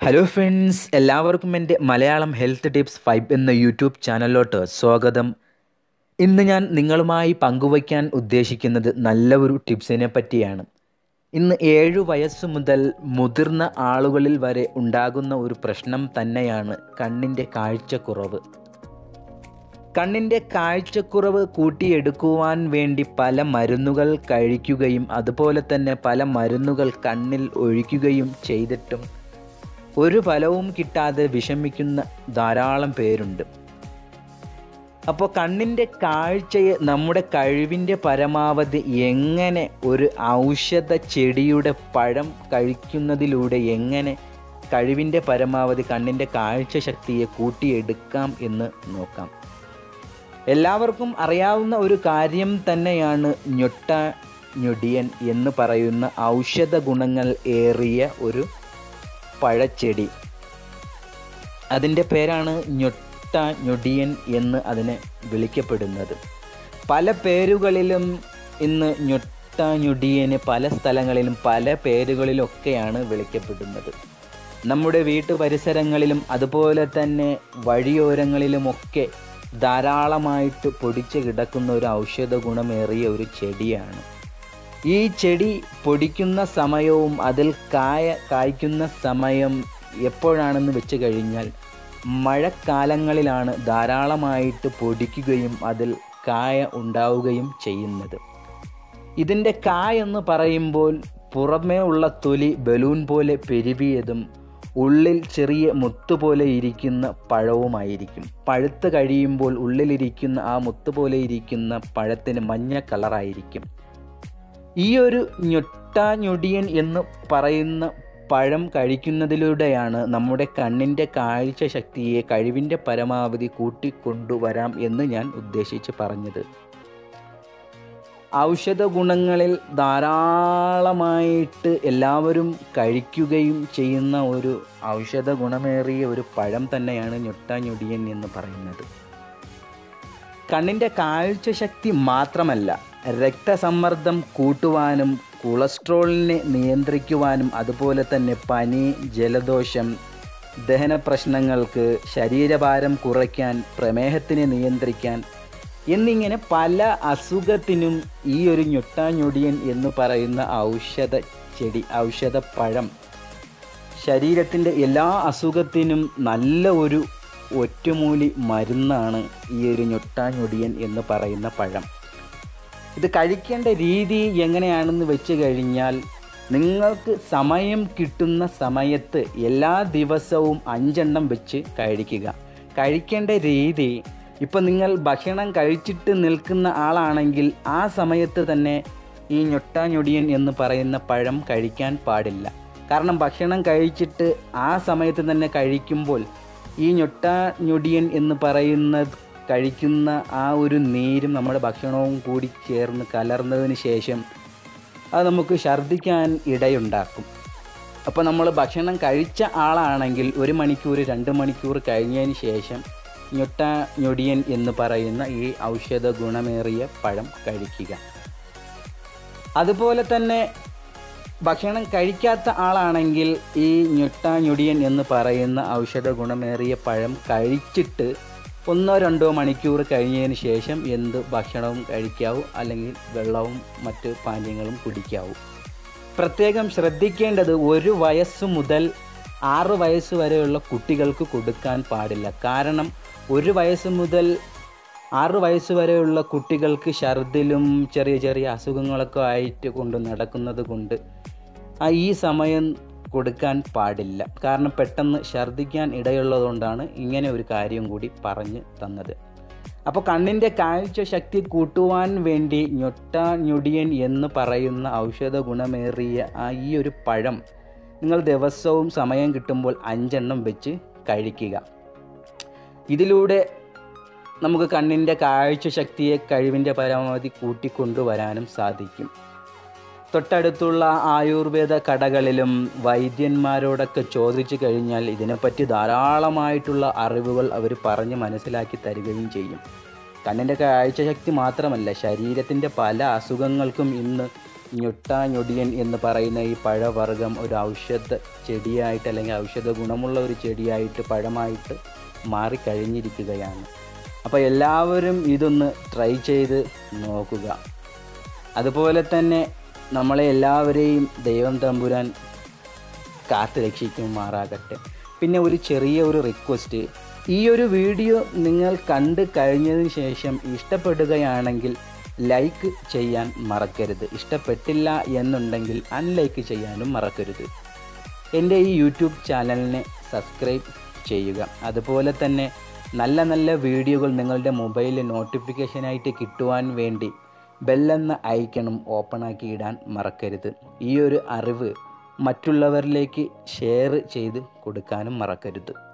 hello friends എല്ലാവർക്കും എൻ്റെ Malayalam health tips five എന്ന യൂട്യൂബ് ചാനലിലോട്ട് സ്വാഗതം ഇന്ന് ഞാൻ നിങ്ങളുമായി പങ്കുവയ്ക്കാൻ ഉദ്ദേശിക്കുന്നത് നല്ല ഒരു ടിപ്സിനെ പറ്റിയാണ് ഇന്ന് ഏഴു വയസ്സ് മുതൽ മുതിർന്ന ആളുകളിൽ വരെ ഉണ്ടാകുന്ന ഒരു പ്രശ്നം തന്നെയാണ് കണ്ണിൻ്റെ കാഴ്ചക്കുറവ് കണ്ണിൻ്റെ കാഴ്ചക്കുറവ് കൂട്ടിയെടുക്കുവാൻ വേണ്ടി പല മരുന്നുകൾ കഴിക്കുകയും അതുപോലെ തന്നെ പല മരുന്നുകൾ കണ്ണിൽ ഒഴിക്കുകയും ചെയ്തിട്ടും ഒരു ഫലവും കിട്ടാതെ വിഷമിക്കുന്ന ധാരാളം പേരുണ്ട് അപ്പോൾ കണ്ണിൻ്റെ കാഴ്ചയെ നമ്മുടെ കഴിവിൻ്റെ പരമാവധി എങ്ങനെ ഒരു ഔഷധ ചെടിയുടെ പഴം കഴിക്കുന്നതിലൂടെ എങ്ങനെ കഴിവിൻ്റെ പരമാവധി കണ്ണിൻ്റെ കാഴ്ച ശക്തിയെ കൂട്ടിയെടുക്കാം എന്ന് നോക്കാം എല്ലാവർക്കും അറിയാവുന്ന ഒരു കാര്യം തന്നെയാണ് ഞൊട്ട ഞൊടിയൻ എന്ന് പറയുന്ന ഔഷധ ഗുണങ്ങൾ ഏറിയ ഒരു പഴച്ചെടി അതിൻ്റെ പേരാണ് ഞൊട്ട ഞൊടിയൻ എന്ന് അതിനെ വിളിക്കപ്പെടുന്നത് പല പേരുകളിലും ഇന്ന് ഞൊട്ട ഞൊടിയന് പല സ്ഥലങ്ങളിലും പല പേരുകളിലൊക്കെയാണ് വിളിക്കപ്പെടുന്നത് നമ്മുടെ വീട്ടു പരിസരങ്ങളിലും അതുപോലെ തന്നെ വഴിയോരങ്ങളിലുമൊക്കെ ധാരാളമായിട്ട് പൊടിച്ച് കിടക്കുന്ന ഒരു ഔഷധ ഗുണമേറിയ ഒരു ചെടിയാണ് ഈ ചെടി പൊടിക്കുന്ന സമയവും അതിൽ കായ കായ്ക്കുന്ന സമയം എപ്പോഴാണെന്ന് വെച്ച് കഴിഞ്ഞാൽ മഴക്കാലങ്ങളിലാണ് ധാരാളമായിട്ട് പൊടിക്കുകയും അതിൽ കായ ഉണ്ടാവുകയും ചെയ്യുന്നത് ഇതിൻ്റെ കായ എന്ന് പറയുമ്പോൾ പുറമേ ഉള്ള തൊലി ബലൂൺ പോലെ പെരുവിയതും ഉള്ളിൽ ചെറിയ മുത്തുപോലെ ഇരിക്കുന്ന പഴവുമായിരിക്കും പഴുത്ത് കഴിയുമ്പോൾ ഉള്ളിലിരിക്കുന്ന ആ മുത്തുപോലെ ഇരിക്കുന്ന പഴത്തിന് മഞ്ഞ കളറായിരിക്കും ഈ ഒരു ഞൊട്ട ഞൊടിയൻ എന്ന് പറയുന്ന പഴം കഴിക്കുന്നതിലൂടെയാണ് നമ്മുടെ കണ്ണിൻ്റെ കാഴ്ച ശക്തിയെ കഴിവിൻ്റെ പരമാവധി കൂട്ടിക്കൊണ്ടുവരാം എന്ന് ഞാൻ ഉദ്ദേശിച്ച് പറഞ്ഞത് ഔഷധ ഗുണങ്ങളിൽ ധാരാളമായിട്ട് എല്ലാവരും കഴിക്കുകയും ചെയ്യുന്ന ഒരു ഔഷധ ഗുണമേറിയ ഒരു പഴം തന്നെയാണ് ഞൊട്ട ഞൊടിയൻ എന്ന് പറയുന്നത് കണ്ണിൻ്റെ കാഴ്ച ശക്തി മാത്രമല്ല രക്തസമ്മർദ്ദം കൂട്ടുവാനും കൊളസ്ട്രോളിനെ നിയന്ത്രിക്കുവാനും അതുപോലെ തന്നെ പനി ജലദോഷം ദഹന പ്രശ്നങ്ങൾക്ക് ശരീരഭാരം കുറയ്ക്കാൻ പ്രമേഹത്തിനെ നിയന്ത്രിക്കാൻ എന്നിങ്ങനെ പല അസുഖത്തിനും ഈ ഒരു ഞൊട്ടാഞ്ഞൊടിയൻ എന്ന് പറയുന്ന ഔഷധ ചെടി ഔഷധ പഴം ശരീരത്തിൻ്റെ എല്ലാ അസുഖത്തിനും നല്ല ഒരു ഒറ്റമൂലി മരുന്നാണ് ഈ ഒരു ഞൊട്ടാഞ്ഞൊടിയൻ എന്ന് പറയുന്ന പഴം ഇത് കഴിക്കേണ്ട രീതി എങ്ങനെയാണെന്ന് വെച്ച് കഴിഞ്ഞാൽ നിങ്ങൾക്ക് സമയം കിട്ടുന്ന സമയത്ത് എല്ലാ ദിവസവും അഞ്ചെണ്ണം വെച്ച് കഴിക്കുക കഴിക്കേണ്ട രീതി ഇപ്പം നിങ്ങൾ ഭക്ഷണം കഴിച്ചിട്ട് നിൽക്കുന്ന ആളാണെങ്കിൽ ആ സമയത്ത് തന്നെ ഈ ഞൊട്ടാഞ്ഞൊടിയൻ എന്ന് പറയുന്ന പഴം കഴിക്കാൻ പാടില്ല കാരണം ഭക്ഷണം കഴിച്ചിട്ട് ആ സമയത്ത് തന്നെ കഴിക്കുമ്പോൾ ഈ ഞൊട്ടാഞ്ഞൊടിയൻ എന്ന് പറയുന്നത് കഴിക്കുന്ന ആ ഒരു നീരും നമ്മുടെ ഭക്ഷണവും കൂടി ചേർന്ന് കലർന്നതിന് ശേഷം അത് നമുക്ക് ഛർദ്ദിക്കാൻ ഇടയുണ്ടാക്കും അപ്പോൾ നമ്മൾ ഭക്ഷണം കഴിച്ച ആളാണെങ്കിൽ ഒരു മണിക്കൂർ രണ്ട് മണിക്കൂർ കഴിഞ്ഞതിന് ശേഷം ഞൊട്ട ഞൊടിയൻ എന്ന് പറയുന്ന ഈ ഔഷധ ഗുണമേറിയ പഴം കഴിക്കുക അതുപോലെ തന്നെ ഭക്ഷണം കഴിക്കാത്ത ആളാണെങ്കിൽ ഈ ഞൊട്ട ഞൊടിയൻ എന്ന് പറയുന്ന ഔഷധ ഗുണമേറിയ പഴം കഴിച്ചിട്ട് ഒന്നോ രണ്ടോ മണിക്കൂർ കഴിഞ്ഞതിന് ശേഷം എന്ത് ഭക്ഷണവും കഴിക്കാവൂ അല്ലെങ്കിൽ വെള്ളവും മറ്റ് പാനീയങ്ങളും കുടിക്കാവൂ പ്രത്യേകം ശ്രദ്ധിക്കേണ്ടത് ഒരു വയസ്സ് മുതൽ ആറ് വയസ്സ് വരെയുള്ള കുട്ടികൾക്ക് കൊടുക്കാൻ പാടില്ല കാരണം ഒരു വയസ്സ് മുതൽ ആറ് വയസ്സ് വരെയുള്ള കുട്ടികൾക്ക് ഛർദിലും ചെറിയ ചെറിയ അസുഖങ്ങളൊക്കെ ആയിട്ട് കൊണ്ട് നടക്കുന്നത് കൊണ്ട് ആ ഈ സമയം കൊടുക്കാൻ പാടില്ല കാരണം പെട്ടെന്ന് ഛർദ്ദിക്കാൻ ഇടയുള്ളതുകൊണ്ടാണ് ഇങ്ങനെ ഒരു കാര്യം കൂടി പറഞ്ഞു തന്നത് അപ്പോൾ കണ്ണിൻ്റെ കാഴ്ച ശക്തി കൂട്ടുവാൻ വേണ്ടി ഞൊട്ട ഞൊടിയൻ എന്ന് പറയുന്ന ഔഷധ ഗുണമേറിയ ആ ഈ ഒരു പഴം നിങ്ങൾ ദിവസവും സമയം കിട്ടുമ്പോൾ അഞ്ചെണ്ണം വെച്ച് കഴിക്കുക ഇതിലൂടെ നമുക്ക് കണ്ണിൻ്റെ കാഴ്ച ശക്തിയെ കഴിവിൻ്റെ പരമാവധി കൂട്ടിക്കൊണ്ടുവരാനും സാധിക്കും തൊട്ടടുത്തുള്ള ആയുർവേദ കടകളിലും വൈദ്യന്മാരോടൊക്കെ ചോദിച്ചു കഴിഞ്ഞാൽ ഇതിനെപ്പറ്റി ധാരാളമായിട്ടുള്ള അറിവുകൾ അവർ പറഞ്ഞ് മനസ്സിലാക്കി തരികയും ചെയ്യും കണ്ണിൻ്റെ കാഴ്ചശക്തി മാത്രമല്ല ശരീരത്തിൻ്റെ പല അസുഖങ്ങൾക്കും ഇന്ന് ഞൊട്ടാഞ്ഞൊടിയൻ എന്ന് പറയുന്ന ഈ പഴവർഗം ഒരു ഔഷധ ചെടിയായിട്ട് അല്ലെങ്കിൽ ഔഷധ ഗുണമുള്ള ഒരു ചെടിയായിട്ട് പഴമായിട്ട് മാറിക്കഴിഞ്ഞിരിക്കുകയാണ് അപ്പോൾ എല്ലാവരും ഇതൊന്ന് ട്രൈ ചെയ്ത് നോക്കുക അതുപോലെ തന്നെ നമ്മളെ എല്ലാവരെയും ദൈവം തമ്പുരാൻ കാത്തു രക്ഷിക്കുമാറാകട്ടെ പിന്നെ ഒരു ചെറിയ ഒരു റിക്വസ്റ്റ് ഈ ഒരു വീഡിയോ നിങ്ങൾ കണ്ട് കഴിഞ്ഞതിന് ശേഷം ഇഷ്ടപ്പെടുകയാണെങ്കിൽ ലൈക്ക് ചെയ്യാൻ മറക്കരുത് ഇഷ്ടപ്പെട്ടില്ല എന്നുണ്ടെങ്കിൽ അൺലൈക്ക് ചെയ്യാനും മറക്കരുത് എൻ്റെ ഈ യൂട്യൂബ് ചാനലിനെ സബ്സ്ക്രൈബ് ചെയ്യുക അതുപോലെ തന്നെ നല്ല നല്ല വീഡിയോകൾ നിങ്ങളുടെ മൊബൈലിൽ നോട്ടിഫിക്കേഷനായിട്ട് കിട്ടുവാൻ വേണ്ടി ബെല്ലെന്ന ഐക്കണും ഓപ്പണാക്കി ഇടാൻ മറക്കരുത് ഈ ഒരു അറിവ് മറ്റുള്ളവരിലേക്ക് ഷെയർ ചെയ്ത് കൊടുക്കാനും മറക്കരുത്